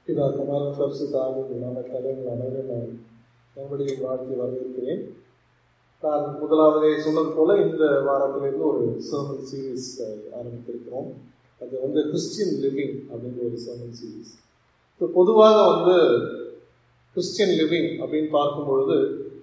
பிதா குமாரன் பரிசுத்த ஆவியினால தலைவர் அனைவரும் நான் மறுபடியும் வாழ்த்தி வரவேற்கிறேன் நான் முதலாவதே சொன்னது போல இந்த வாரத்திலிருந்து ஒரு சர்மன் சீரீஸ் ஆரம்பித்திருக்கிறோம் அது வந்து கிறிஸ்டியன் லிவிங் அப்படின்ற ஒரு சர்மன் சீரீஸ் இப்போ பொதுவாக வந்து கிறிஸ்டியன் லிவிங் அப்படின்னு பார்க்கும் பொழுது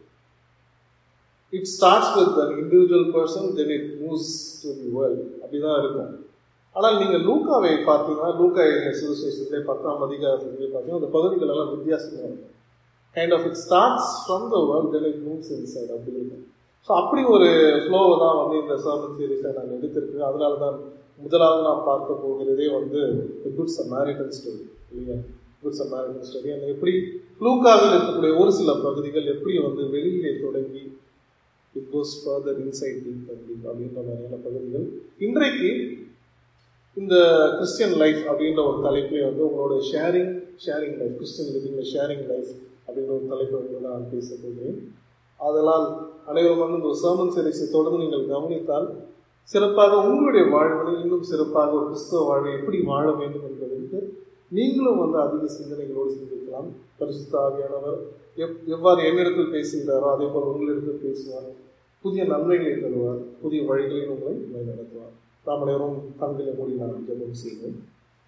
it starts with an individual person then it moves to the world அப்படிதான் இருக்கும் ஆனால் நீங்கள் லூக்காவை பார்த்தீங்கன்னா லூக்கா சுவிசேஷத்திலே பத்தாம் அதிகாரத்திலே பார்த்தீங்கன்னா அந்த பகுதிகள் எல்லாம் வித்தியாசமாக இருக்கும் kind of it starts from the world then it moves inside அப்படி இருக்கும் ஸோ அப்படி ஒரு ஃப்ளோவை தான் வந்து இந்த சர்மன் சீரீஸை நான் எடுத்திருக்கேன் அதனால தான் முதலாவது நான் பார்க்க போகிறதே வந்து குட் சமாரிட்டன் ஸ்டோரி இல்லையா குட் சமாரிட்டன் ஸ்டோரி அந்த எப்படி லூக்காவில் இருக்கக்கூடிய ஒரு சில பகுதிகள் எப்படி வந்து வெளியிலே தொடங்கி it goes further inside deep அப்படின்ற மாதிரியான பகுதிகள் இன்றைக்கு இந்த கிறிஸ்டியன் லைஃப் அப்படின்ற ஒரு தலைப்பிலே வந்து உங்களோட ஷேரிங் ஷேரிங் லைஃப் கிறிஸ்டியன் லிவிங்ல ஷேரிங் லைஃப் அப்படின்ற ஒரு தலைப்பை வந்து நான் பேச போகிறேன் அதனால் அனைவரும் வந்து இந்த சர்மன் சீரிஸை தொடர்ந்து நீங்கள் கவனித்தால் சிறப்பாக உங்களுடைய வாழ்வில் இன்னும் சிறப்பாக ஒரு கிறிஸ்தவ வாழ்வை எப்படி வாழ வேண்டும் என்பதற்கு நீங்களும் வந்து அதிக சிந்தனைகளோடு சிந்திக்கலாம் பரிசுத்த ஆவியானவர் எப் எவ்வாறு என்னிடத்தில் பேசுகிறாரோ அதே போல் உங்களிடத்தில் பேசுவார் புதிய நன்மைகளை தருவார் புதிய வழிகளில் உங்களை வழிநடத்துவார் நாம் அனைவரும் கண்களை மூடி நாம் ஜெபம் செய்வோம்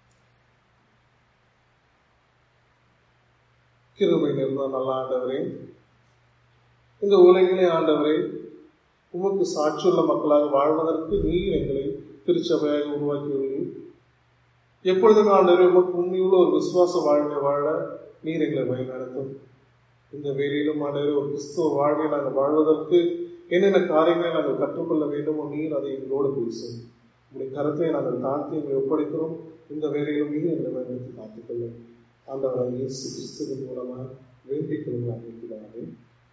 கிருமை நிறந்த நல்ல ஆண்டவரே இந்த உலகிலே ஆண்டவரே உமக்கு சாட்சியுள்ள மக்களாக வாழ்வதற்கு நீர் எங்களை திருச்சபையாக உருவாக்கியுள்ளீர் எப்பொழுதுமே ஆண்டவரே உமக்கு உண்மையுள்ள ஒரு விசுவாச வாழ்வை வாழ நீர் எங்களை வழிநடத்தும் இந்த வேலையிலும் ஆண்டவரே ஒரு கிறிஸ்துவ வாழ்வை நாங்கள் வாழ்வதற்கு என்னென்ன காரியங்களை நாங்கள் கற்றுக்கொள்ள வேண்டுமோ நீர் அதை எங்களோடு பேசும் உங்களுடைய கருத்தை நாங்கள் தாழ்த்தி எங்களை ஒப்படைக்கிறோம் இந்த வேலையிலும் நீர் எங்களை வழிநடத்தி காத்துக்கொள்ளும் ஆண்டவராக இயேசு கிறிஸ்துவின் மூலமாக வேண்டிக் கொள்வாங்க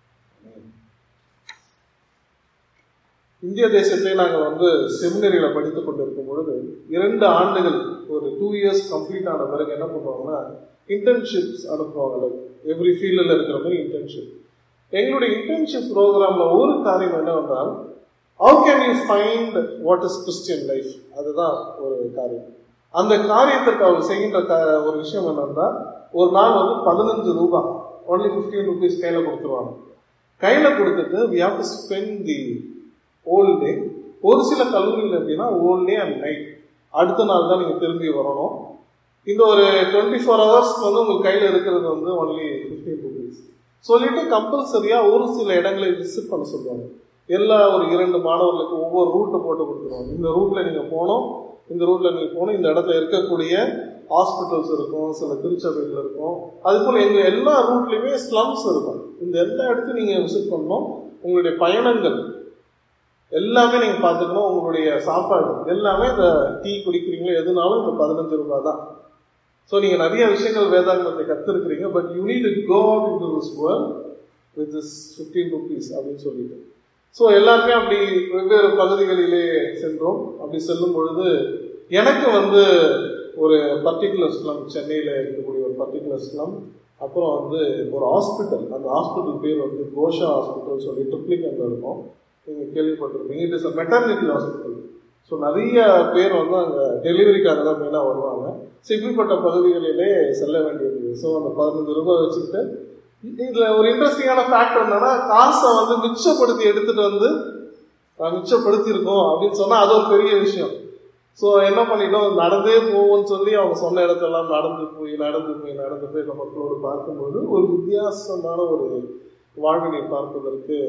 இந்திய தேசத்திலே நாங்கள் வந்து செமினரியில் படித்துக் கொண்டிருக்கும் பொழுது இரண்டு ஆண்டுகள் ஒரு டூ இயர்ஸ் கம்ப்ளீட் ஆன பிறகு என்ன பண்ணுவாங்கன்னா இன்டர்ன்ஷிப்ஸ் அனுப்புவாங்க லைக் எவ்ரி ஃபீல்டில் இருக்கிற மாதிரி இன்டர்ன்ஷிப் எங்களுடைய இன்டர்ன்ஷிப் ப்ரோக்ராம்ல ஒரு காரியம் என்னவென்றால் how can you find what is Christian life அதுதான் ஒரு காரியம் அந்த காரியத்திற்கு அவர் செய்கின்ற ஒரு விஷயம் என்னன்னா ஒரு நாள் வந்து பதினஞ்சு ரூபாய் ஒன்லி ஃபிஃப்டீன் ருபீஸ் கையில் கொடுத்துருவாங்க கையில் கொடுத்துட்டு we have to spend the whole day ஒரு சில கல்லூரிகள் எப்படின்னா ஓல் டே அண்ட் நைட் அடுத்த நாள் தான் நீங்கள் திரும்பி வரணும் இந்த ஒரு டுவெண்ட்டி ஃபோர் ஹவர்ஸ்க்கு வந்து உங்கள் கையில் இருக்கிறது வந்து ஒன்லி ஃபிஃப்டீன் ருபீஸ் சொல்லிட்டு கம்பல்சரியாக ஒரு சில இடங்களை விசிட் பண்ண சொல்லுவாங்க எல்லா ஒரு இரண்டு மாணவர்களுக்கு ஒவ்வொரு ரூட்டை போட்டு கொடுத்துருவாங்க இந்த ரூட்ல நீங்கள் போனோம் இந்த ரூட்ல நீங்கள் போகணும் இந்த இடத்துல இருக்கக்கூடிய ஹாஸ்பிட்டல்ஸ் இருக்கும் சில திருச்சபைகள் இருக்கும் அது போல் எங்கள் எல்லா ரூட்லையுமே ஸ்லம்ஸ் இருக்கும் இந்த எல்லா இடத்தையும் நீங்கள் விசிட் பண்ணணும் உங்களுடைய பயணங்கள் எல்லாமே நீங்கள் பார்த்துக்கணும் உங்களுடைய சாப்பாடு எல்லாமே இந்த டீ குடிக்கிறீங்களோ எதுனாலும் இந்த பதினஞ்சு ரூபாய் தான் ஸோ நீங்கள் நிறைய விஷயங்கள் வேதாங்கத்தை கற்றுருக்கிறீங்க but you need go out into this world with this fifteen rupees அப்படின்னு சொல்லிட்டு ஸோ எல்லாருமே அப்படி வெவ்வேறு பகுதிகளிலே சென்றோம் அப்படி செல்லும் பொழுது எனக்கு வந்து ஒரு பர்டிகுலர் ஸ்லம் சென்னையில் இருக்கக்கூடிய ஒரு பர்டிகுலர் ஸ்லம் அப்புறம் வந்து ஒரு ஹாஸ்பிட்டல் அந்த ஹாஸ்பிட்டல் பேர் வந்து கோஷா ஹாஸ்பிட்டல் சொல்லி ட்ரிப்ளிகன்ல இருக்கும் நீங்கள் கேள்விப்பட்டிருப்பீங்க it is a maternity hospital so நிறைய பேர் வந்து அங்கே டெலிவரிக்காக தான் மெயினாக வருவாங்க ஸோ இப்படிப்பட்ட பகுதிகளிலே செல்ல வேண்டியது ஸோ அந்த பதினஞ்சு ரூபாய் வச்சுக்கிட்டு இதில் ஒரு இன்ட்ரெஸ்டிங்கான ஃபேக்டர் என்னன்னா காசை வந்து மிச்சப்படுத்தி எடுத்துட்டு வந்து மிச்சப்படுத்தி இருக்கோம் அப்படின்னு சொன்னால் அது ஒரு பெரிய விஷயம் ஸோ என்ன பண்ணிட்டோம் நடந்தே போவோம்னு சொல்லி அவங்க சொன்ன இடத்தெல்லாம் நடந்து போய் நடந்து போய் நடந்து போய் நம்ம மக்களோடு பார்க்கும்போது ஒரு வித்தியாசமான ஒரு வாழ்வினை பார்ப்பதற்கு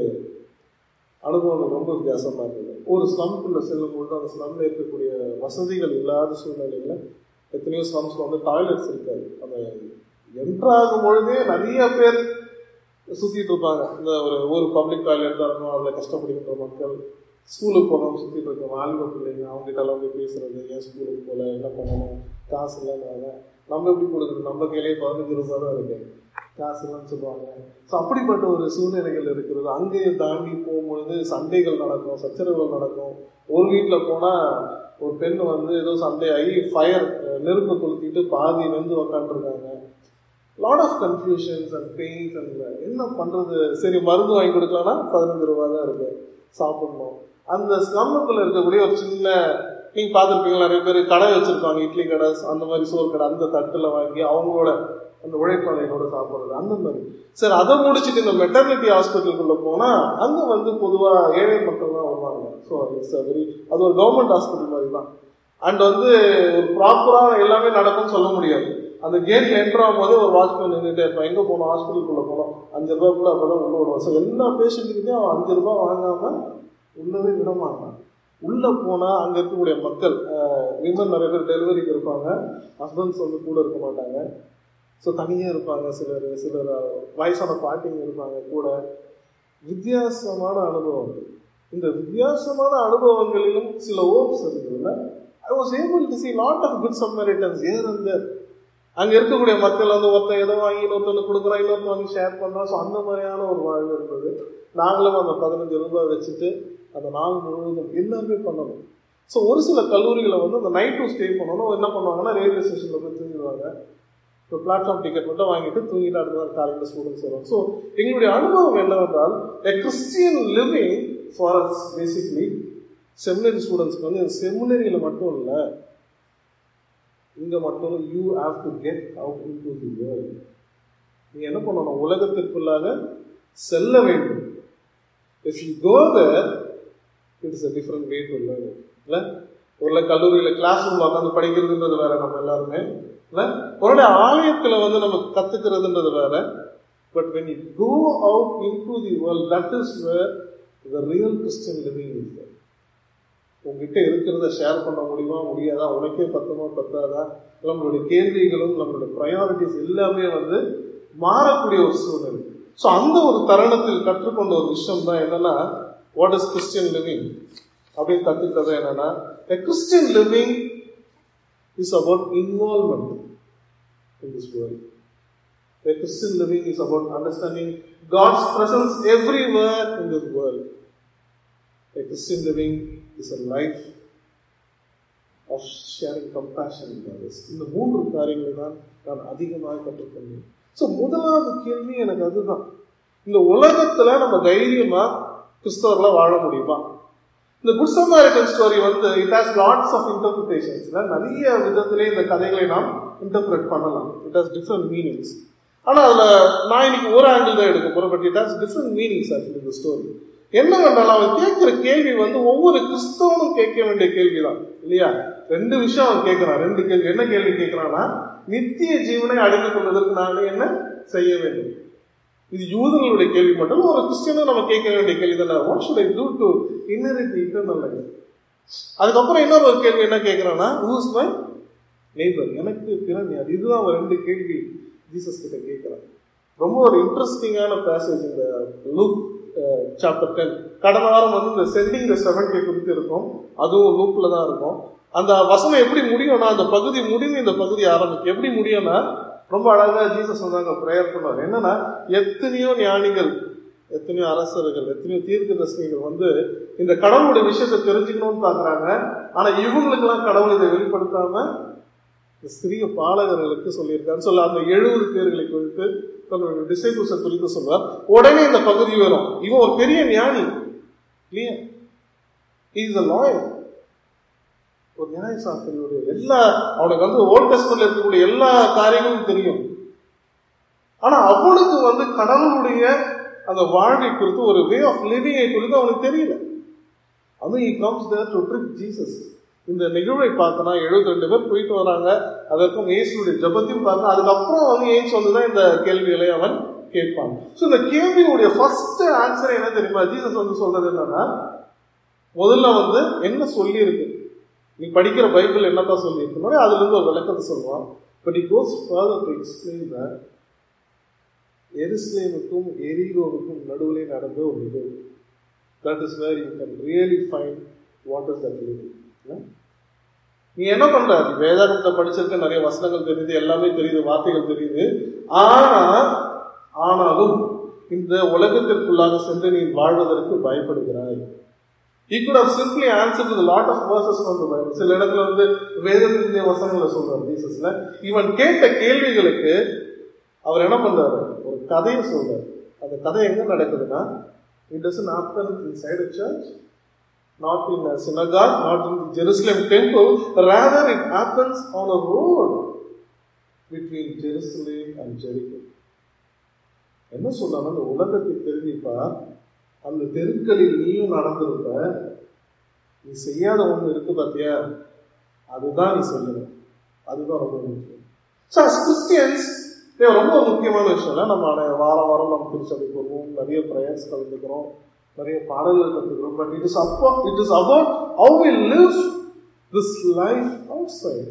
அனுபவம் ரொம்ப வித்தியாசமா இருந்தது ஒரு ஸ்லம்குள்ள செல்லும் பொழுது அந்த ஸ்லம்ல இருக்கக்கூடிய வசதிகள் இல்லாத சூழ்நிலையில எத்தனையோ ஸ்லம்ஸ்ல வந்து டாய்லெட்ஸ் இருக்காது அந்த என்ட்ராகும் பொழுதே நிறைய பேர் சுத்திட்டு இருப்பாங்க இந்த ஒரு ஒரு பப்ளிக் டாய்லெட் தான் இருக்கும் அதில் கஷ்டப்படுகின்ற மக்கள் ஸ்கூலுக்கு போகணும் சுற்றிட்டு இருக்க வாலிப பிள்ளைங்க அவங்ககிட்ட எல்லாம் போய் பேசுறது ஏன் ஸ்கூலுக்கு போகல என்ன பண்ணணும் காசு இல்லைன்னு நம்ம எப்படி கொடுக்குறது நம்ம கையிலே பதினஞ்சு ரூபாய் தான் இருக்கு காசு இல்லைன்னு சொல்லுவாங்க ஸோ அப்படிப்பட்ட ஒரு சூழ்நிலைகள் இருக்கிறது அங்கேயும் தாண்டி போகும்பொழுது சண்டைகள் நடக்கும் சச்சரவுகள் நடக்கும் ஒரு வீட்டில் போனால் ஒரு பெண் வந்து ஏதோ சண்டை ஆகி ஃபயர் நெருப்பு கொளுத்திட்டு பாதி வந்து உக்காந்துருக்காங்க lot of confusions and pains and என்ன பண்ணுறது சரி மருந்து வாங்கி கொடுக்கலன்னா பதினஞ்சு ரூபா தான் இருக்கு சாப்பிடணும் அந்த ஸ்லம்முக்குள்ள இருக்கக்கூடிய ஒரு சின்ன நீங்கள் பார்த்துருப்பீங்களா நிறைய பேர் கடை வச்சிருப்பாங்க இட்லி கடை அந்த மாதிரி சோறு கடை அந்த தட்டில் வாங்கி அவங்களோட அந்த உழைப்பாளையோட சாப்பிடுறது அந்த மாதிரி சரி அதை முடிச்சுட்டு இந்த மெட்டர்னிட்டி ஹாஸ்பிட்டலுக்குள்ள போனா அங்க வந்து பொதுவா ஏழை மக்கள் தான் வருவாங்க ஸோ இட்ஸ் வெரி அது ஒரு கவர்மெண்ட் ஹாஸ்பிட்டல் மாதிரி தான் அண்ட் வந்து ஒரு ப்ராப்பரா எல்லாமே நடக்கும்னு சொல்ல முடியாது அந்த கேட்ல என்டர் ஆகும்போது ஒரு வாட்ச்மேன் நின்றுட்டே இருப்பான் எங்க போனோம் ஹாஸ்பிட்டலுக்குள்ள போனோம் அஞ்சு ரூபாய்க்குள்ள அப்பதான் உள்ள விடுவோம் ஸோ எல்லா பேஷண்ட்டுக்கிட்டையும் அவன் அஞ்சு ரூபாய் வாங்காம உள்ளவே விட மாட்டான் உள்ள போனா அங்க இருக்கக்கூடிய மக்கள் விமன் நிறைய பேர் டெலிவரிக்கு இருப்பாங்க ஹஸ்பண்ட்ஸ் வந்து கூட இருக்க மாட்டாங்க ஸோ தனியாக இருப்பாங்க சிலர் சிலர் வயசான பாட்டிங்க இருப்பாங்க கூட வித்தியாசமான அனுபவம் இந்த வித்தியாசமான அனுபவங்களிலும் சில ஓப்ஸ் இருக்குதுல்ல I was able to see lot of good Samaritans are அந்த அங்க இருக்கக்கூடிய மக்கள் வந்து ஒருத்தன் எதை வாங்கி இன்னொருத்தவங்க கொடுக்குறான் இன்னொருத்தன் வாங்கி ஷேர் பண்றான் ஸோ அந்த மாதிரியான ஒரு வாழ்வு இருந்தது நாங்களும் அந்த பதினஞ்சு ரூபாய் வச்சுட்டு அந்த நாள் முழுவதும் எல்லாருமே பண்ணணும் ஸோ ஒரு சில கல்லூரிகளை வந்து அந்த நைட்டும் ஸ்டே பண்ணணும் என்ன பண்ணுவாங்கன்னா ரயில்வே ஸ்டேஷனில் போய் தூங்கிடுவாங்க இப்போ பிளாட்ஃபார்ம் டிக்கெட் மட்டும் வாங்கிட்டு தூங்கிட்டு அடுத்த நாள் காலையில் ஸ்டூடெண்ட்ஸ் வரும் ஸோ எங்களுடைய அனுபவம் என்னவென்றால் a Christian living for us basically seminary ஸ்டூடெண்ட்ஸ்க்கு வந்து செமினரியில் மட்டும் இல்லை இங்க மட்டும் you have to get out into the world நீ என்ன பண்ணணும் உலகத்திற்குள்ளாக செல்ல வேண்டும் if you go there it is a different way to learn இல்ல ஒரு கல்லூரியில கிளாஸ் ரூம்ல உட்காந்து படிக்கிறதுன்றது வேற நம்ம எல்லாருமே இல்ல ஒரு ஆலயத்துல வந்து நம்ம கத்துக்கிறதுன்றது வேற but when you go out into the world that is where the real Christian living is there உங்ககிட்ட இருக்கிறத ஷேர் பண்ண முடியுமா முடியாதா உனக்கே பத்துமா பத்தாதா நம்மளுடைய கேள்விகளும் நம்மளுடைய ப்ரையாரிட்டிஸ் எல்லாமே வந்து மாறக்கூடிய ஒரு சூழ்நிலை ஸோ அந்த ஒரு தருணத்தில் கற்றுக்கொண்ட ஒரு விஷயம் தான் என்னன்னா வாட் இஸ் கிறிஸ்டியன் லிவிங் அப்படின்னு கற்றுக்கிட்டது என்னன்னா Christian living is about involvement in this world A Christian living is about understanding God's presence everywhere in this world. A Christian living is a life of sharing compassion with others. இந்த மூன்று காரியங்களை தான் நான் அதிகமாக கற்றுக்கொண்டேன் so முதலாவது கேள்வி எனக்கு அதுதான் இந்த உலகத்துல நம்ம தைரியமா கிறிஸ்தவர்களா வாழ முடியுமா இந்த குட் சமாரிட்டன் ஸ்டோரி வந்து it has lots of interpretations நிறைய விதத்திலே இந்த கதைகளை நாம் இன்டர்பிரேட் பண்ணலாம் இட் ஹாஸ் டிஃப்ரெண்ட் மீனிங்ஸ் ஆனா அதுல நான் இன்னைக்கு ஒரு ஆங்கிள் தான் எடுக்க போறேன் but it has different meanings actually இந்த ஸ்டோரி என்னவென்றால் அவன் கேட்கிற கேள்வி வந்து ஒவ்வொரு கிறிஸ்தவனும் கேட்க வேண்டிய கேள்விதான் இல்லையா ரெண்டு விஷயம் அவன் கேட்கிறான் ரெண்டு கேள்வி என்ன கேள்வி கேட்கிறான்னா நித்திய ஜீவனை அடைந்து கொள்வதற்கு நான் என்ன செய்ய வேண்டும் இது யூதர்களுடைய கேள்வி மட்டும் ஒரு கிறிஸ்டியனும் நம்ம கேட்க வேண்டிய கேள்வி தானே what should I do to inherit eternal life அதுக்கப்புறம் இன்னொரு ஒரு கேள்வி என்ன கேட்கிறான்னா ஹூஸ் மை நெய்பர் எனக்கு பிறன் யார் இதுதான் அவன் ரெண்டு கேள்வி ஜீசஸ் கிட்ட கேட்கிறான் ரொம்ப ஒரு இன்ட்ரெஸ்டிங்கான பேசேஜ் இந்த லூக் சாப்டர் டென் கடந்த வாரம் வந்து இந்த சென்டிங் த செவன்டி குறித்து இருக்கும் அதுவும் லூப்ல தான் இருக்கும் அந்த வசனம் எப்படி முடியும்னா அந்த பகுதி முடிந்து இந்த பகுதி ஆரம்பிக்கும் எப்படி முடியும்னா ரொம்ப அழகா ஜீசஸ் வந்தாங்க ப்ரேயர் பண்ணுவார் என்னன்னா எத்தனையோ ஞானிகள் எத்தனையோ அரசர்கள் எத்தனையோ தீர்க்கதர்சிகள் வந்து இந்த கடவுளுடைய விஷயத்தை தெரிஞ்சுக்கணும்னு பாக்குறாங்க ஆனா இவங்களுக்கெல்லாம் கடவுள் இதை வெளிப்படுத்தாம இந்த சிறிய பாலகர்களுக்கு சொல்லியிருக்காரு சொல்ல அந்த எழுபது பேர்களை குறித்து தன்னுடைய டிசைபிள்ஸை குறித்து சொல்றார் உடனே இந்த பகுதி வரும் இவன் ஒரு பெரிய ஞானி இல்லையா இஸ் அ லாயர் ஒரு நியாயசாஸ்திரியுடைய எல்லா அவனுக்கு வந்து ஓல்ட் டெஸ்ட்மெண்ட்ல இருக்கக்கூடிய எல்லா காரியங்களும் தெரியும் ஆனா அவனுக்கு வந்து கடவுளுடைய அந்த வாழ்வை குறித்து ஒரு வே ஆஃப் லிவிங்கை குறித்து அவனுக்கு தெரியல அது he comes there to trick Jesus இந்த நிகழ்வை பார்த்தனா எழுபத்தி ரெண்டு பேர் போயிட்டு வராங்க அதற்கும் இயேசுடைய ஜபத்தையும் பார்த்தா அதுக்கப்புறம் வந்து ஏன் சொல்லுதான் இந்த கேள்விகளை அவன் கேட்பான் ஸோ இந்த கேள்வியுடைய ஃபர்ஸ்ட் ஆன்சர் என்ன தெரியுமா ஜீசஸ் வந்து சொல்றது என்னன்னா முதல்ல வந்து என்ன சொல்லி இருக்கு நீ படிக்கிற பைபிள் என்னதான் சொல்லி இருக்கு அதுல இருந்து ஒரு விளக்கத்தை சொல்லுவான் but it goes further to explain that எருசலேமுக்கும் எரிகோவுக்கும் நடுவிலே நடந்த ஒரு நிகழ்வு that is where you can really find what is that living நீ என்ன பண்ற வேதாகத்தை படிச்சிருக்க நிறைய வசனங்கள் தெரியுது எல்லாமே தெரியுது வார்த்தைகள் தெரியுது ஆனா ஆனாலும் இந்த உலகத்திற்குள்ளாக சென்று நீ வாழ்வதற்கு பயப்படுகிறாய் He could have simply answered with a lot of verses from the Bible. சில இடத்துல வந்து வேதத்தினுடைய வசனங்களை சொல்றாரு ஜீசஸ்ல இவன் கேட்ட கேள்விகளுக்கு அவர் என்ன பண்றாரு ஒரு கதையை சொல்றாரு அந்த கதை எங்க நடக்குதுன்னா it doesn't happen inside a church not in a synagogue, not in the Jerusalem temple, rather it happens on a road. between Jerusalem and Jericho. என்ன சொல்றாங்க அந்த உலகத்தை தெரிஞ்சிப்பா அந்த தெருக்களில் நீயும் நடந்திருப்ப நீ செய்யாத ஒண்ணு இருக்கு பாத்தியா அதுதான் நீ செய்யணும் அதுதான் ரொம்ப முக்கியம் ஸோ அஸ் கிறிஸ்டியன்ஸ் இது ரொம்ப முக்கியமான விஷயம் இல்லை நம்ம அனை- வாரம் வாரம் நம்ம திருச்சபைக்கு வருவோம் நிறைய ப்ரேயர்ஸ் கலந்துக்கிறோம் நிறைய பாடல்கள் கற்றுக்கிறோம் பட் இட் இஸ் அப்போ it is about how we live this life outside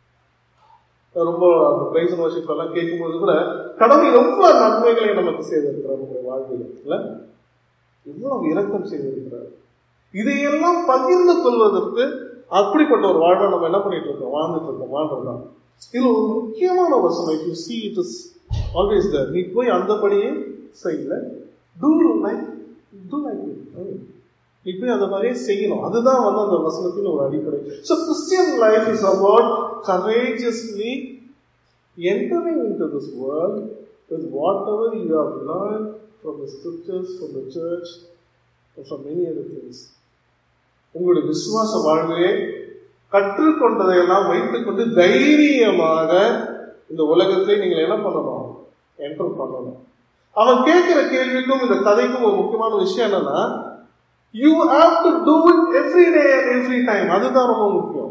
ரொம்ப அந்த பிரைஸ் அண்ட் வர்ஷிப் எல்லாம் கேட்கும்போது கூட கடவுள் எவ்வளவு நன்மைகளை நமக்கு செய்திருக்கிறார் நம்முடைய வாழ்வில் இல்ல எவ்வளவு இரக்கம் செய்திருக்கிறார் இதையெல்லாம் பகிர்ந்து கொள்வதற்கு அப்படிப்பட்ட ஒரு வாழ்வை நம்ம என்ன பண்ணிட்டு இருக்கோம் வாழ்ந்துட்டு இருக்கோம் வாழ்றோம் இதுல ஒரு முக்கியமான வசனம் if you see it is always there நீ போய் அந்தபடியே செய்யல do like do like it நீ போய் அந்த மாதிரியே செய்யணும் அதுதான் வந்து அந்த வசனத்தின் ஒரு அடிப்படை so Christian life is about courageously entering into this world with whatever you have learned from the scriptures, from the church, and from many other things. உங்களுடைய விசுவாச வாழ்விலே கற்றுக்கொண்டதையெல்லாம் வைத்துக்கொண்டு தைரியமாக இந்த உலகத்தை நீங்கள் என்ன பண்ணணும் என்டர் பண்ணணும் அவன் கேட்கிற கேள்விக்கும் இந்த கதைக்கும் ஒரு முக்கியமான விஷயம் என்னன்னா you have to do it every day and every time அதுதான் ரொம்ப முக்கியம்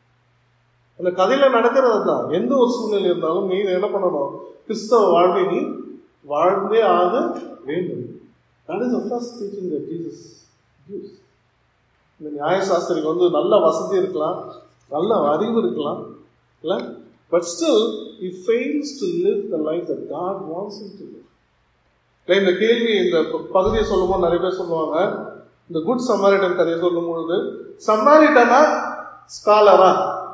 அந்த கதையில நடக்கிறது தான் எந்த ஒரு சூழ்நிலை இருந்தாலும் நீ என்ன பண்ணணும் கிறிஸ்தவ வாழ்வை நீ வாழ்ந்தே ஆக வேண்டும் that is first teaching that Jesus gives. இந்த நியாயசாஸ்திரிக்கு வந்து நல்ல வசதி இருக்கலாம் நல்ல அறிவு இருக்கலாம் இல்ல but still he fails to live the life that God wants him to live இல்ல, இந்த கேள்வி இந்த ப- பகுதியை சொல்லும்போது நிறைய பேர் சொல்லுவாங்க இந்த குட் சமாரிட்டன் கதையை சொல்லும் பொழுது சமாரிட்டனா ஸ்காலரா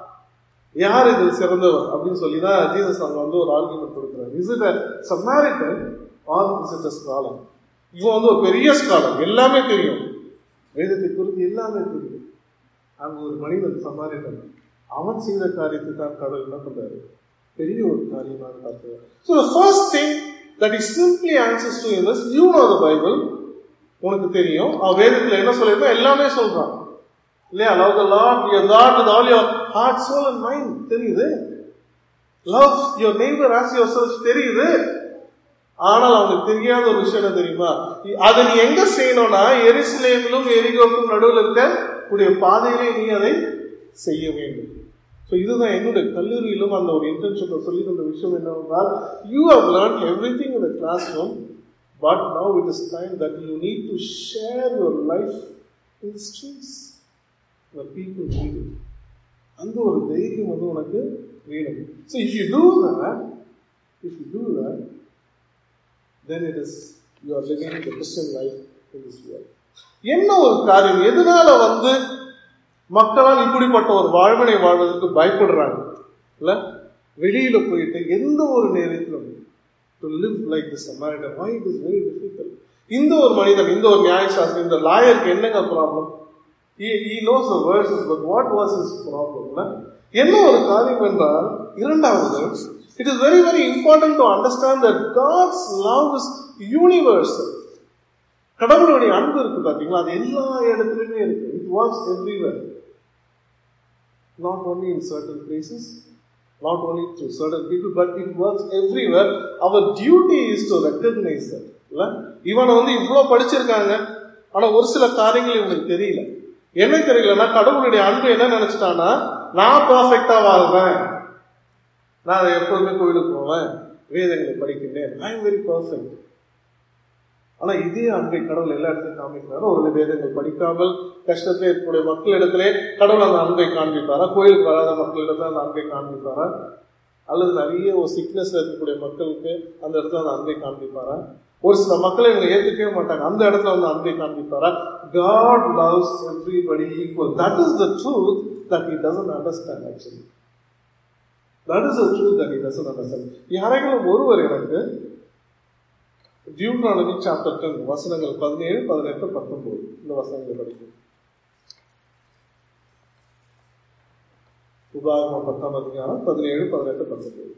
யார் இது சிறந்தவர் அப்படின்னு சொல்லி தான் ஜீசஸ் அங்க வந்து ஒரு ஆர்குமெண்ட் கொடுக்குறாரு is it Samaritan or is it scholar இவன் வந்து ஒரு பெரிய ஸ்காலர் எல்லாமே தெரியும் வேதத்தை குறித்து எல்லாமே தெரியும் அங்க ஒரு மனிதன் சமாரிட்டன் அவன் செய்த காரியத்தை தான் கடவுள் என்ன பண்றாரு பெரிய ஒரு காரியமாக பார்க்கிறார் so the first thing that he simply answers to him is you know the Bible உனக்கு தெரியும் அவன் வேதத்துல என்ன சொல்லியிருக்கா எல்லாமே சொல்றான் இல்லையா love the Lord your God with all your heart soul and mind தெரியுது love your neighbour as yourself தெரியுது ஆனால் அவனுக்கு தெரியாத ஒரு விஷயம் என்ன தெரியுமா அதை நீ எங்க செய்யணும்னா எரிசிலேமிலும் எரிகோக்கும் நடுவில் இருக்க உடைய பாதையிலே நீ அதை செய்ய வேண்டும் ஸோ இதுதான் என்னுடைய கல்லூரியிலும் அந்த ஒரு இன்டர்ன்ஷிப்பை சொல்லி தந்த விஷயம் என்னவென்றால் you have learn everything in the classroom but now it is time that you need to share your life in streets the people need it. அந்த ஒரு தைரியம் வந்து உனக்கு வேணும் ஸோ இஃப் யூ டூ that இஃப் யூ டூ that then it is you are living the Christian life in this world. என்ன ஒரு காரியம் எதனால வந்து மக்களால் இப்படிப்பட்ட ஒரு வாழ்வினை வாழ்வதற்கு பயப்படுறாங்க இல்ல வெளியில போயிட்டு எந்த ஒரு நேரத்திலும் to live like this American why it is very difficult இந்த ஒரு மனிதன் இந்த ஒரு நியாயசாஸ்திரி இந்த லாயருக்கு என்னங்க problem he, he knows the verses but what was his problem ல? என்ன ஒரு காரியம் என்றால் இரண்டாவது it is very very important to understand that God's love is universal கடவுளுடைய அன்பு இருக்கு பாத்தீங்களா அது எல்லா இடத்துலயுமே இருக்கு it works everywhere not only in certain places not only to certain people but it works everywhere our duty is to recognize that இல்ல இவனை வந்து இவ்வளவு படிச்சிருக்காங்க ஆனா ஒரு சில காரியங்கள் இவனுக்கு தெரியல என்ன தெரியலன்னா கடவுளுடைய அன்பு என்ன நினைச்சிட்டான்னா நான் பர்ஃபெக்டா வாழ்றேன் நான் எப்பொழுதுமே கோயிலுக்கு போவேன் வேதங்களை படிக்கின்றேன் ஐ எம் வெரி பர்ஃபெக்ட் ஆனா இதே அன்பை கடவுள் எல்லா இடத்துலையும் காமிக்கிறாரு ஒரு வேதங்கள் படிக்காமல் கஷ்டத்தில் இருக்கக்கூடிய மக்களிடத்திலே கடவுள் அந்த அன்பை காண்பிப்பாரா கோயிலுக்கு வராத மக்களிடத்துல அந்த அன்பை காண்பிப்பாரா அல்லது நிறைய ஒரு சிக்னஸ்ல இருக்கக்கூடிய மக்களுக்கு அந்த இடத்துல அந்த அன்பை காண்பிப்பாரா ஒரு சில மக்களை இவங்க ஏத்துக்கவே மாட்டாங்க அந்த இடத்துல வந்து அன்பை காண்பிப்பாரா God loves everybody equal that is the truth that he doesn't understand actually that is the truth that he doesn't understand யாரெങ്കിലും ஒருவர் எனக்கு டியூட்ரானமி சாப்டர் டென் வசனங்கள் பதினேழு பதினெட்டு பத்தொன்பது இந்த வசனங்களை படிக்கும் உபாகமம் பத்தாம் அதிகாரம் பதினேழு பதினெட்டு பத்தொன்பது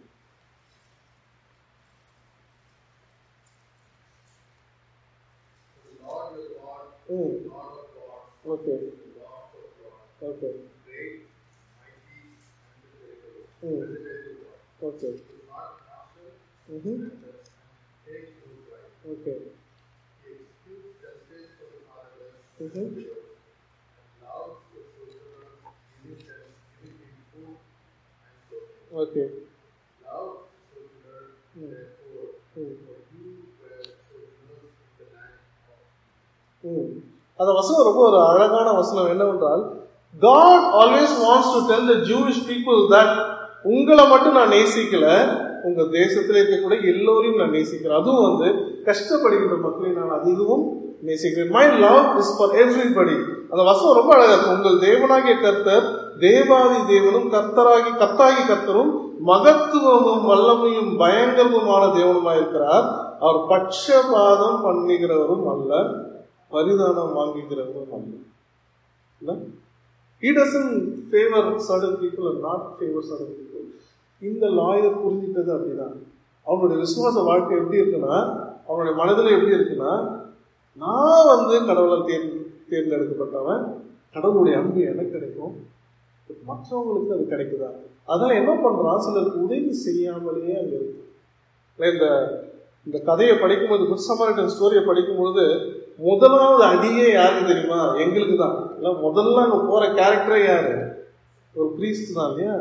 The Lord your God, ம் God of gods, okay the Lord of gods, okay great, mighty, and miserable. Hmm Miserable God. Okay do not marshal ம்ஹும். matters and take no pride. Okay He excused justice for the fatherless ம்ஹும். and widows, and loves the sojourners, innocent, giving him food and clothing. Okay Love sojourners, Mm. therefore, ம் for you were sojourners in the land of ம். அந்த வசனம் ரொம்ப ஒரு அழகான வசனம் என்னவென்றால் God always wants to tell the Jewish people that உங்களை மட்டும் நான் நேசிக்கல உங்க தேசத்துல இருக்கக்கூடிய எல்லோரையும் நான் நேசிக்கிறேன் அதுவும் வந்து கஷ்டப்படுகின்ற மக்களை நான் அதிகமும் நேசிக்கிறேன் my love is for everybody அந்த வசனம் ரொம்ப அழகா இருக்கு உங்கள் தேவனாகிய கர்த்தர் தேவாதி தேவனும் கர்த்தராகி கர்த்தாகி கர்த்தரும் மகத்துவமும் வல்லமையும் பயங்கரமுமான தேவனுமாய் இருக்கிறார் அவர் பட்சபாதம் பண்ணுகிறவரும் அல்ல பரிதானம் வாங்குகிறவரும் அல்ல இல்ல? He doesn't favor certain people and not favor certain people. இந்த லாயர் புரிஞ்சிட்டது அப்படிதான் அவனுடைய விசுவாச வாழ்க்கை எப்படி இருக்குன்னா அவனுடைய மனதில் எப்படி இருக்குன்னா நான் வந்து கடவுளால் தேர் தேர்ந்தெடுக்கப்பட்டவன் கடவுளுடைய அன்பு எனக்கு கிடைக்கும் மற்றவங்களுக்கு அது கிடைக்குதா அதான் என்ன பண்றான் சிலருக்கு உதவி செய்யாமலேயே அங்க இருக்கு இல்ல, இந்த இந்த கதையை படிக்கும்போது குட் சமாரிட்டன் ஸ்டோரியை படிக்கும்போது முதலாவது அடியே யாருக்கு தெரியுமா எங்களுக்கு தான் இல்ல முதல்ல அங்க போற கேரக்டரே யாரு ஒரு பிரீஸ்ட் தான் இல்லையா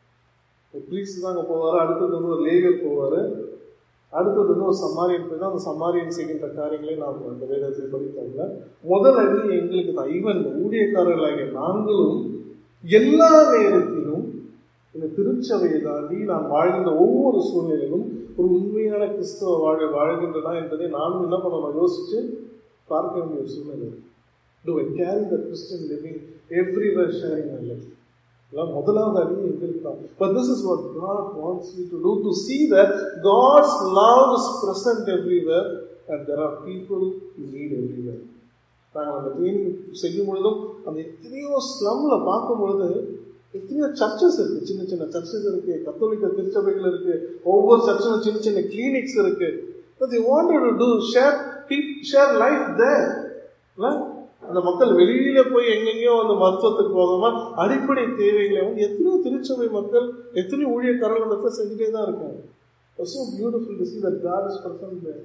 ஒரு பிரீஸ்ட் தான் அங்க போவாரு அடுத்தது வந்து ஒரு லேவியர் போவாரு அடுத்தது வந்து ஒரு சமாரியன் போய் தான் அந்த சமாரியன் செய்கின்ற காரியங்களை நாம் அந்த வேதத்தை படித்தாங்க முதல் அடி எங்களுக்கு தான் ஈவன் ஊழியக்காரர்களாகிய நாங்களும் எல்லா நேரத்திலும் இந்த திருச்சபையை தாண்டி நான் வாழ்கின்ற ஒவ்வொரு சூழ்நிலையிலும் ஒரு உண்மையான கிறிஸ்தவ வாழ்வை வாழ்கின்றனா என்பதை நானும் என்ன பண்ணணும் யோசிச்சு பார்க்க வேண்டிய ஒரு சூழ்நிலை do I carry the Christian living everywhere sharing my life எல்லாம் முதலாவது அடி எங்களுக்கு தான் but this is what God wants you to do to see that God's love is present everywhere and there are people who need everywhere நாங்கள் அந்த training செய்யும் பொழுதும் அந்த எத்தனையோ ஸ்லம்ல பார்க்கும் பொழுது எத்தனையோ சர்ச்சஸ் இருக்கு சின்ன சின்ன சர்ச்சஸ் இருக்கு கத்தோலிக்க திருச்சபைகள் இருக்கு ஒவ்வொரு சர்ச்சிலும் சின்ன சின்ன கிளினிக்ஸ் இருக்கு they wanted to do share share life there இல்ல? அந்த மக்கள் வெளியில போய் எங்கெங்கயோ அந்த மருத்துவத்துக்கு போகாம அடிப்படை தேவைகளை வந்து எத்தனையோ திருச்சபை மக்கள் எத்தனையோ ஊழியக்காரர்கள் அந்த இடத்துல செஞ்சுட்டே தான் இருக்காங்க so beautiful to see that God is present there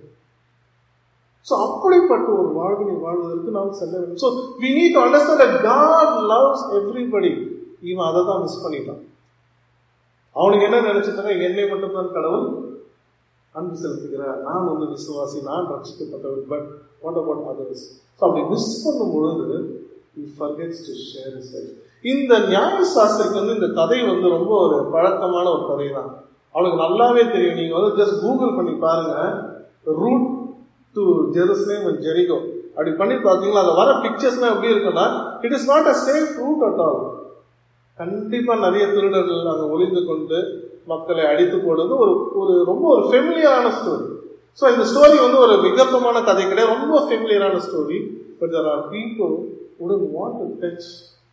so அப்படிப்பட்ட ஒரு வாழ்வினை வாழ்வதற்கு நாம் செல்ல வேண்டும் so we need to understand that God loves everybody இவன் அதை தான் மிஸ் பண்ணிட்டான் அவனுக்கு என்ன நினைச்சிட்டாங்க என்னை மட்டும் தான் கடவுள் அன்பு செலுத்துகிறார் நான் வந்து விசுவாசி நான் ரட்சிக்கப்பட்டவர் but what about others so அப்படி மிஸ் பண்ணும் பொழுது he forgets to share his life இந்த நியாய சாஸ்திரிக்கு வந்து இந்த கதை வந்து ரொம்ப ஒரு பழக்கமான ஒரு கதை தான் அவனுக்கு நல்லாவே தெரியும் நீங்க வந்து ஜஸ்ட் கூகுள் பண்ணி பாருங்க route to Jerusalem and Jericho அப்படி பண்ணி பார்த்தீங்களா அது வர பிக்சர்ஸ்லாம் எப்படி இருக்குன்னா it is not a safe route at all கண்டிப்பா நிறைய திருடர்கள் அங்க ஒளிந்து கொண்டு மக்களை அடித்து போடுறது ஒரு ஒரு ரொம்ப ஒரு ஃபெமிலியரான ஸ்டோரி ஸோ இந்த ஸ்டோரி வந்து ஒரு விகப்பமான கதை கிடையாது ரொம்ப ஃபெமிலியரான story but there are people who don't want to touch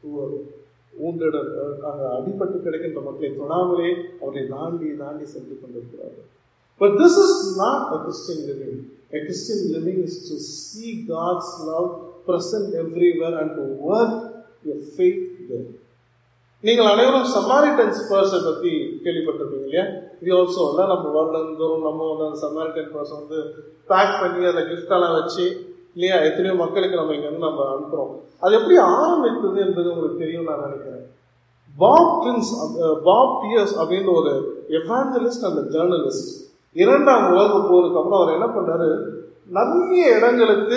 wounded அங்க அடிபட்டு கிடக்கின்ற மக்களை தொடாமலே அவரை தாண்டி தாண்டி சென்று கொண்டிருக்கிறார்கள் but this is not a Christian living A Christian living is to see God's love present everywhere and to work your faith there. நீங்கள் அனைவரும் சமாரிட்டன்ஸ் பர்ஸை பத்தி கேள்விப்பட்டிருப்பீங்க இல்லையா இது ஆல்சோ இல்லை நம்ம வருடந்தோறும் நம்ம வந்து அந்த சமாரிட்டன் பர்ஸ் வந்து பேக் பண்ணி அதை கிஃப்டெல்லாம் வச்சு இல்லையா எத்தனையோ மக்களுக்கு நம்ம இங்க வந்து நம்ம அனுப்புறோம் அது எப்படி ஆரம்பித்தது என்பது உங்களுக்கு தெரியும் நான் நினைக்கிறேன் பாப் பிரின்ஸ் பாப் பியர்ஸ் அப்படின்ற ஒரு எவாஞ்சலிஸ்ட் அந்த ஜேர்னலிஸ்ட் இரண்டாம் உலக போருக்கு அப்புறம் அவர் என்ன பண்றாரு நிறைய இடங்களுக்கு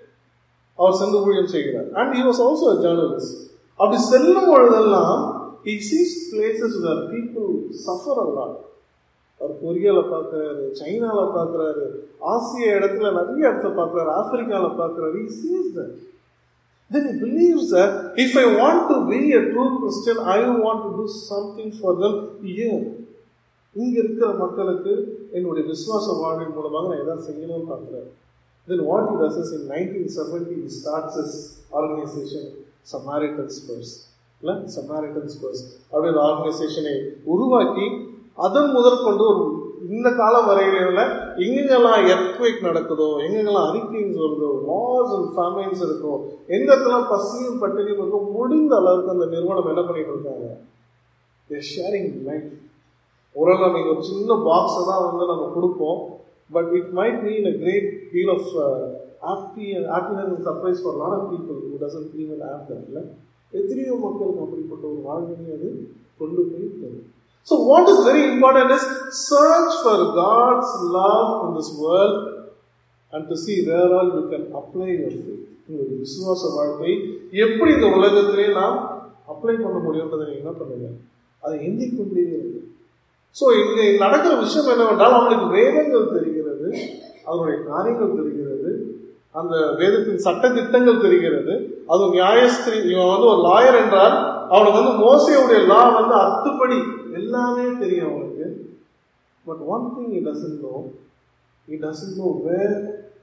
அவர் சென்று ஊழியம் செய்கிறார் and he was also a journalist அப்படி செல்லும் பொழுதெல்லாம் he sees places where people suffer a lot அவர் கொரியால பார்க்கறாரு சைனால பார்க்கறாரு ஆசிய இடத்துல நிறைய இடத்துல பார்க்கறாரு ஆப்பிரிக்கால பார்க்கறாரு he sees that then he believes that if I want to be a true Christian I want to do something for them here இங்க இருக்கிற மக்களுக்கு என்னுடைய விசுவாச வாழ்வின் மூலமாக நான் எதாவது செய்யணும்னு பார்க்கிறேன் then what he does is in 1970 he starts his organization Samaritan's First இல்ல Samaritan's First அப்படி ஒரு ஆர்கனைசேஷனை உருவாக்கி அதன் முதற்கொண்டு ஒரு இந்த காலம் வரையில எங்கெங்கெல்லாம் எர்த்குவேக் நடக்குதோ எங்கெங்கெல்லாம் ஹரிக்கேன்ஸ் வருதோ வார்ஸ் அண்ட் ஃபேமைன்ஸ் இருக்கோ எந்த இடத்துல பசியும் பட்டினியும் இருக்கோ முடிந்த அளவுக்கு அந்த நிறுவனம் என்ன பண்ணிட்டு இருக்காங்க ஷேரிங் லைஃப் ஒருவேளை நீங்க ஒரு சின்ன பாக்ஸை தான் வந்து நம்ம கொடுப்போம் but it might mean a great deal of happy happiness and surprise for lot of people who doesn't even have that இல்லை எத்தனையோ மக்களுக்கு அப்படிப்பட்ட ஒரு வாழ்வினை அது கொண்டு போய் தரும் so what is very important is church for God's love in this world and to see where all you can apply your faith உங்களுடைய விசுவாச வாழ்க்கை எப்படி இந்த உலகத்திலே நாம் அப்ளை பண்ண முடியுன்றதை நீங்க என்ன பண்ணுங்க அதை எண்ணிக்கொண்டே இருக்கு ஸோ இங்க நடக்கிற விஷயம் என்னவென்றால் அவனுக்கு வேதங்கள் தெரிகிறது அவனுடைய காரியங்கள் தெரிகிறது அந்த வேதத்தின் சட்ட திட்டங்கள் தெரிகிறது அது நியாயஸ்திரி இவன் வந்து ஒரு லாயர் என்றால் அவனுக்கு வந்து மோசையுடைய லா வந்து அத்துப்படி எல்லாமே தெரியும் அவனுக்கு but one thing he doesn't know he doesn't know where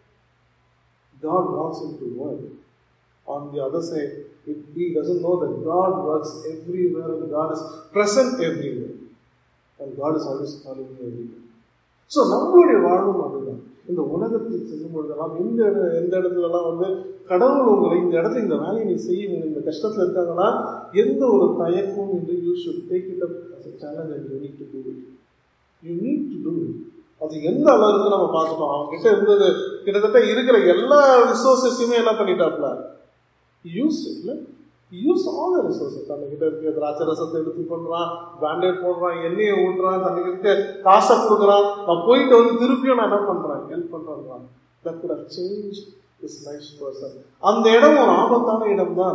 God wants him to work. On the other side, if he doesn't know that God works everywhere and God is present everywhere. And God is always calling you everywhere. So நம்மளுடைய வாழ்வும் அதுதான் இந்த உலகத்தில் செல்லும் பொழுதெல்லாம் எந்த இட- எந்த இடத்துலலாம் வந்து கடவுள் உங்களை இந்த இடத்துல இந்த வேலையை நீ செய்யுங்க இந்த கஷ்டத்துல இருக்காங்கன்னா எந்த ஒரு தயக்கமும் என்று you should take it up challenge and you need to do it you need to do it அது எந்த அளவுக்கு நம்ம பார்த்துட்டோம் அவங்க கிட்ட இருந்தது கிட்டத்தட்ட இருக்கிற எல்லா ரிசோர்ஸஸையுமே என்ன பண்ணிட்டாப்ல யூஸ் இல்ல யூஸ் ஆல் ரிசோர்ஸஸ் தன்னை கிட்ட இருக்க திராட்சை ரசத்தை எடுத்து பண்றான் பேண்டேட் போடுறான் எண்ணெயை ஊட்டுறான் தன்னை கிட்ட காசை கொடுக்குறான் நான் போயிட்டு வந்து திருப்பியும் நான் என்ன பண்றேன் ஹெல்ப் பண்றான் that good how change is nice person அந்த இடம் ஒரு ஆபத்தான இடம் தான்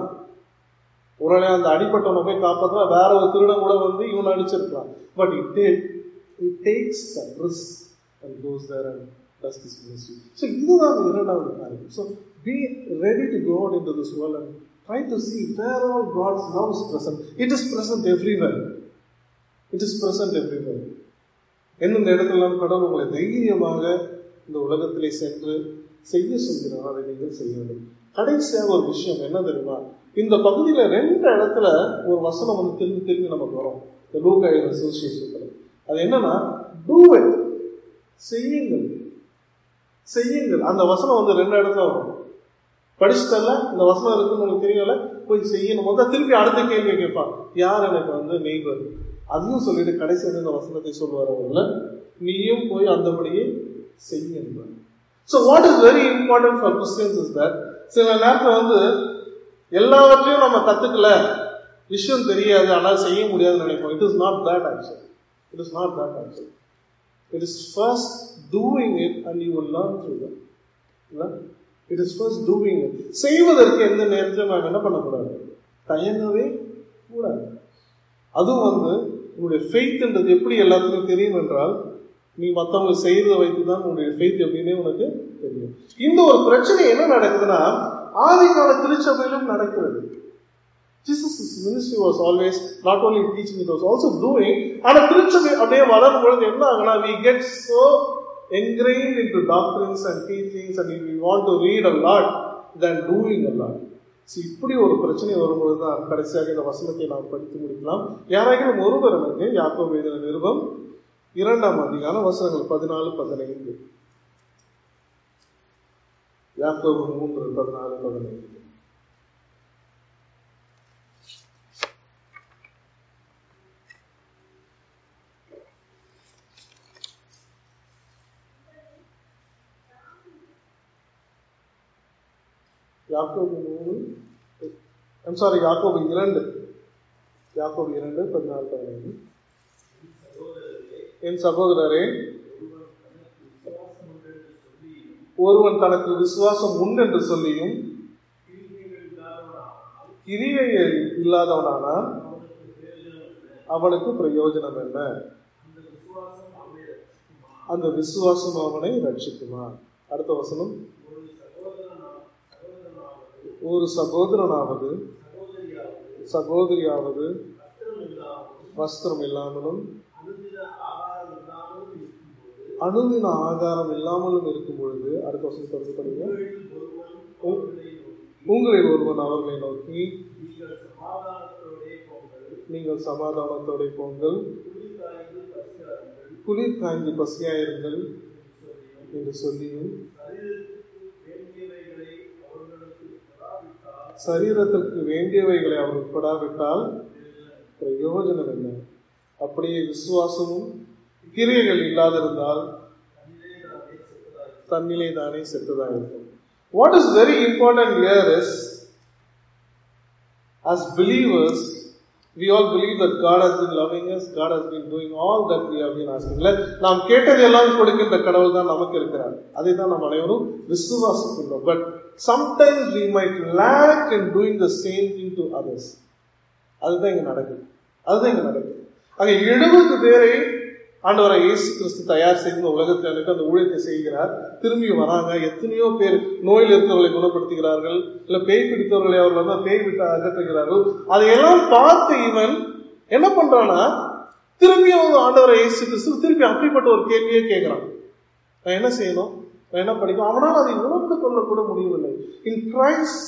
ஒருவேளை அந்த அடிப்பட்டவனை போய் காப்பாற்ற வேற ஒரு திருடன் கூட வந்து இவனை அடிச்சிருக்கலாம் but it take it takes the risk and goes there and does this ministry so இதுதான் இரண்டாவது காரியம் so be ready to go out into this world and try to see where all God's love is present it is present everywhere it is present everywhere எந்தெந்த இடத்துல கடவுள் உங்களை தைரியமாக இந்த உலகத்திலே சென்று செய்ய சொல்கிறார் அதை நீங்கள் செய்ய வேண்டும் கடைசியாக ஒரு விஷயம் என்ன தெரியுமா இந்த பகுதியில ரெண்டு இடத்துல ஒரு வசனம் வந்து திரும்பி திரும்பி நமக்கு வரும் இந்த லூகா அசோசியேஷன் அது என்னன்னா டூ இட் செய்யுங்கள் செய்யுங்கள் அந்த வசனம் வந்து ரெண்டு இடத்துல வரும் படிச்சுட்டல இந்த வசனம் இருக்குன்னு உங்களுக்கு தெரியல போய் செய்யணும் போது திருப்பி அடுத்த கேள்வி கேட்பான் யார் எனக்கு வந்து நெய்பர் அதையும் சொல்லிட்டு கடைசியாக இந்த வசனத்தை சொல்லுவார் அவங்கள நீயும் போய் அந்தபடியே செய்ய so what is very important for Christians is that சில நேரத்தில் வந்து எல்லாவற்றையும் நம்ம கத்துக்கல விஷயம் தெரியாது ஆனால் செய்ய முடியாதுன்னு நினைப்போம் it is not that actual it is not that actual it is first doing it and you will learn through that இல்லை it is first doing it செய்வதற்கு எந்த நேரத்திலும் நாம் என்ன பண்ணக்கூடாது தயங்கவே கூடாது அதுவும் வந்து உன்னுடைய ஃபெய்த்ன்றது எப்படி எல்லாத்துக்கும் தெரியும் என்றால் நீ மற்றவங்க செய்யறதை வைத்து தான் உன்னுடைய ஃபெய்த் எப்படின்னே உனக்கு தெரியும் இந்த ஒரு பிரச்சனை என்ன நடக்குதுன்னா ஆதி கால திருச்சபையிலும் நடக்கிறது Jesus ministry was always not only teaching it was also doing ஆனா திருச்சபை அப்படியே வளரும் பொழுது என்ன ஆகுனா we get so ingrained into doctrines and teachings and we want to read a lot then doing a lot so இப்படி ஒரு பிரச்சனை வரும்போது தான் கடைசியாக இந்த வசனத்தை நாம் படித்து முடிக்கலாம் யாராகிலும் ஒருவர் எனக்கு யாக்கோ எழுதின நிருபம் இரண்டாம் அதிகாரம் வசனங்கள் பதினாலு பதினைந்து யாக்கோபு மூன்று பதினாலு பதினைந்து யாக்கோபு மூணு ஐம் சாரி யாக்கோபு இரண்டு யாக்கோபு இரண்டு பதினாலு பதினைந்து என் சகோதரரே ஒருவன் தனக்கு விசுவாசம் உண்டு என்று சொல்லியும் கிரியை இல்லாதவனானால் அவனுக்கு பிரயோஜனம் என்ன அந்த விசுவாசம் அவனை ரட்சிக்குமா அடுத்த வசனம் ஒரு சகோதரனாவது சகோதரியாவது வஸ்திரம் இல்லாமலும் அணுதின ஆகாரம் இல்லாமலும் இருக்கும் பொழுது அடுத்த வருஷம் தொடர்ந்து படிங்க உங்களில் ஒருவன் அவர்களை நோக்கி நீங்கள் சமாதானத்தோட போங்கள் குளிர் காய்ந்து பசியாயிருங்கள் என்று சொல்லியும் சரீரத்திற்கு வேண்டியவைகளை அவர் படாவிட்டால் பிரயோஜனம் என்ன அப்படியே விசுவாசமும் கிரியைகள் இல்லாதிருந்தால் தன்னிலே தானே செத்ததாக இருக்கும் what is very important here is as believers we all believe that God has been loving us God has been doing all that we have been asking இல்ல நாம் கேட்டது எல்லாம் கொடுக்கின்ற கடவுள் தான் நமக்கு இருக்கிறார் அதை தான் நாம் அனைவரும் விசுவாசிக்கின்றோம் but sometimes we might lack in doing the same thing to others அதுதான் இங்க நடக்குது அதுதான் இங்க நடக்குது அங்க எழுபது பேரை ஆண்டவரை இயேசு கிறிஸ்து தயார் செய்து இந்த உலகத்தை அனுப்பி அந்த ஊழியத்தை செய்கிறார் திரும்பி வராங்க எத்தனையோ பேர் நோயில் இருக்கிறவர்களை குணப்படுத்துகிறார்கள் இல்ல பேய் பிடித்தவர்களை அவர்கள் வந்து பேய் விட்டு அகற்றுகிறார்கள் அதையெல்லாம் பார்த்து இவன் என்ன பண்றான்னா திரும்பி அவங்க ஆண்டவரை இயேசு கிறிஸ்து திருப்பி அப்படிப்பட்ட ஒரு கேள்வியே கேட்கிறான் நான் என்ன செய்யணும் நான் என்ன படிக்கணும் அவனால் அதை உணர்ந்து கொள்ளக்கூட முடியவில்லை in Christ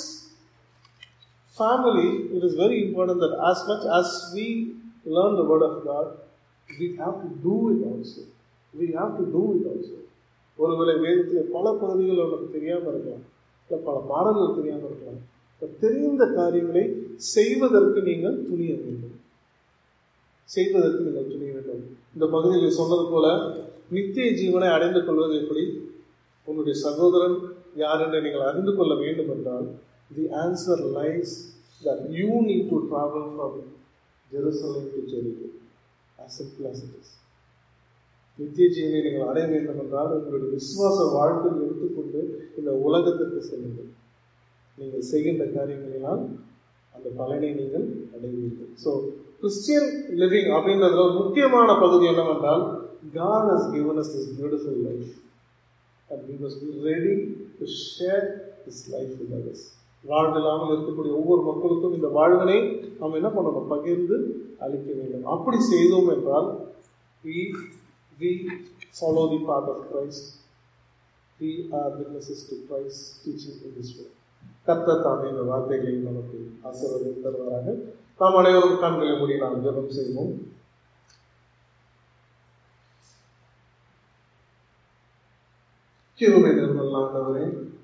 family, it is very important that as much as we learn the word of God, we have to do it also. We have to do it also. ஒருவேளை வேதத்தில் பல பகுதிகள் உனக்கு தெரியாம இருக்கலாம் இல்ல பல பாடல்கள் தெரியாம இருக்கலாம் இப்ப தெரிந்த காரியங்களை செய்வதற்கு நீங்கள் துணிய வேண்டும் செய்வதற்கு நீங்கள் துணிய வேண்டும் இந்த பகுதியில் சொன்னது போல நித்திய ஜீவனை அடைந்து கொள்வது எப்படி உன்னுடைய சகோதரன் யார் என்று நீங்கள் அறிந்து கொள்ள வேண்டும் என்றால் the answer lies that you need to travel from Jerusalem to Jericho. As simple as it is. நித்திய ஜீவனை நீங்கள் அடைய வேண்டும் என்றால் உங்களுடைய விசுவாச வாழ்க்கை எடுத்துக்கொண்டு இந்த உலகத்திற்கு செல்லுங்கள் நீங்கள் செய்கின்ற காரியங்களினால் அந்த பலனை நீங்கள் அடைவீர்கள் ஸோ கிறிஸ்டியன் லிவிங் அப்படின்றதுல ஒரு முக்கியமான பகுதி என்னவென்றால் God has given us this beautiful life and we must be ready to share this life with others. வாழ்வில்லாமல் இருக்கக்கூடிய ஒவ்வொரு மக்களுக்கும் இந்த வாழ்வினை நாம் என்ன பண்ணணும் பகிர்ந்து அளிக்க வேண்டும் அப்படி செய்தோம் என்றால் we we follow the path of Christ we are witnesses to Christ's teaching in this way கர்த்தர் தாமே இந்த வார்த்தைகளை நமக்கு ஆசீர்வாதம் தருவாராக நாம் அனைவரும் கண்களை மூடி நாம் ஜெபம் செய்வோம் கிருபை நிர்மல் ஆண்டவரே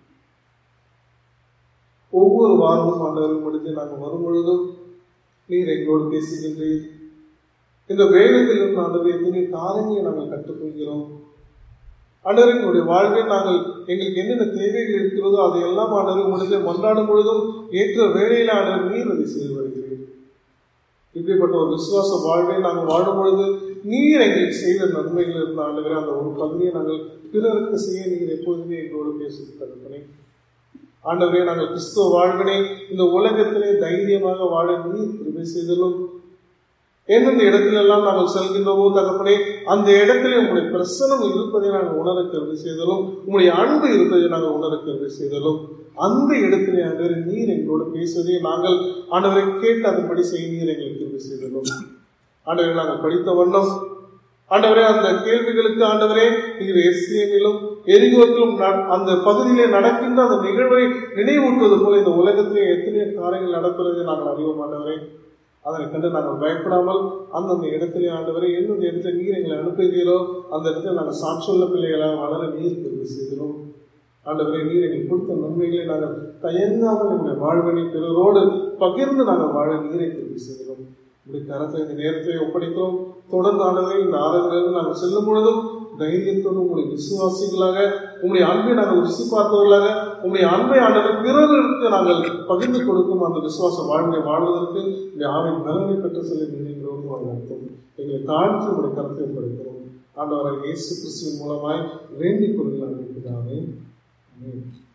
ஒவ்வொரு வாரமும் ஆண்டவரை முடித்து நாங்கள் வரும் பொழுதும் நீர் எங்களோடு பேசுகின்றீர் இந்த வேதத்தில் இருந்து ஆண்டவர் எத்தனை காரியங்களை நாங்கள் கற்றுக்கொள்கிறோம் ஆண்டவர் எங்களுடைய வாழ்வில் நாங்கள் எங்களுக்கு என்னென்ன தேவைகள் இருக்கிறதோ அதையெல்லாம் ஆண்டவர் முடிந்து மன்றாடும் பொழுதும் ஏற்ற வேலையில் ஆண்டவர் நீர் அதை செய்து வருகிறீர் இப்படிப்பட்ட ஒரு விசுவாச வாழ்வை நாங்கள் வாழும் பொழுது நீர் எங்களுக்கு செய்த நன்மைகள் இருந்த ஆண்டவரே அந்த ஒரு பகுதியை நாங்கள் பிறருக்கு செய்ய நீர் எப்போதுமே எங்களோடு பேசி தடுப்பனே ஆண்டவரே நாங்கள் கிறிஸ்துவ வாழ்வினை இந்த உலகத்திலே தைரியமாக வாழ நீர் கிருபை செய்தலும் எந்தெந்த இடத்திலெல்லாம் நாங்கள் செல்கின்றோமோ தகப்பனே அந்த இடத்திலே உங்களுடைய பிரசனம் இருப்பதை நாங்கள் உணர கருவி செய்தலும் உங்களுடைய அன்பு இருப்பதை நாங்கள் உணர கருவி செய்தலும் அந்த இடத்திலே ஆண்டவரை நீர் எங்களோடு பேசுவதை நாங்கள் ஆண்டவரை கேட்டு அதன்படி செய்ய நீர் எங்களுக்கு கருவி செய்தலும் ஆண்டவரை நாங்கள் படித்த வண்ணம் ஆண்டவரே அந்த கேள்விகளுக்கு ஆண்டவரே நீர் எஸ்ஏமிலும் எரிகோத்திலும் அந்த பகுதியிலே நடக்கின்ற அந்த நிகழ்வை நினைவூட்டுவது போல இந்த உலகத்திலே எத்தனையோ காரியங்கள் நடப்பதை நாங்கள் அறிவோம் ஆண்டவரே அதனை கண்டு நாங்கள் பயப்படாமல் அந்தந்த இடத்திலே ஆண்டவரை எந்தெந்த இடத்துல நீர் எங்களை அனுப்புகிறீரோ அந்த இடத்துல நாங்கள் சாட்சியுள்ள பிள்ளைகளாக வளர நீர் தெரிவு செய்கிறோம் ஆண்டவரே நீர் எங்களுக்கு கொடுத்த நன்மைகளை நாங்கள் தயங்காமல் எங்களுடைய வாழ்வனை பிறரோடு பகிர்ந்து நாங்கள் வாழ நீரை தெரிவு செய்கிறோம் இப்படி கரத்தை இந்த நேரத்தை ஒப்படைக்கிறோம் தொடர்ந்து ஆண்டவரை இந்த ஆராதனையில் நாங்கள் செல்லும் பொழுதும் தைரியத்தோடு உங்களுடைய விசுவாசிகளாக உங்களுடைய அன்பை நாங்கள் ருசி பார்த்தவர்களாக உங்களுடைய அன்பை ஆண்டவர் பிறருக்கு நாங்கள் பகிர்ந்து கொடுக்கும் அந்த விசுவாச வாழ்வை வாழ்வதற்கு இந்த ஆவின் பலனை பெற்று செல்ல நினைக்கிறோம் அர்த்தம் எங்களை தாழ்த்தி உங்களுடைய கருத்தை ஒப்படைக்கிறோம் ஆண்டவரை இயேசு கிறிஸ்துவின் மூலமாய் வேண்டிக் கொள்கிறார்கள் ஆமென்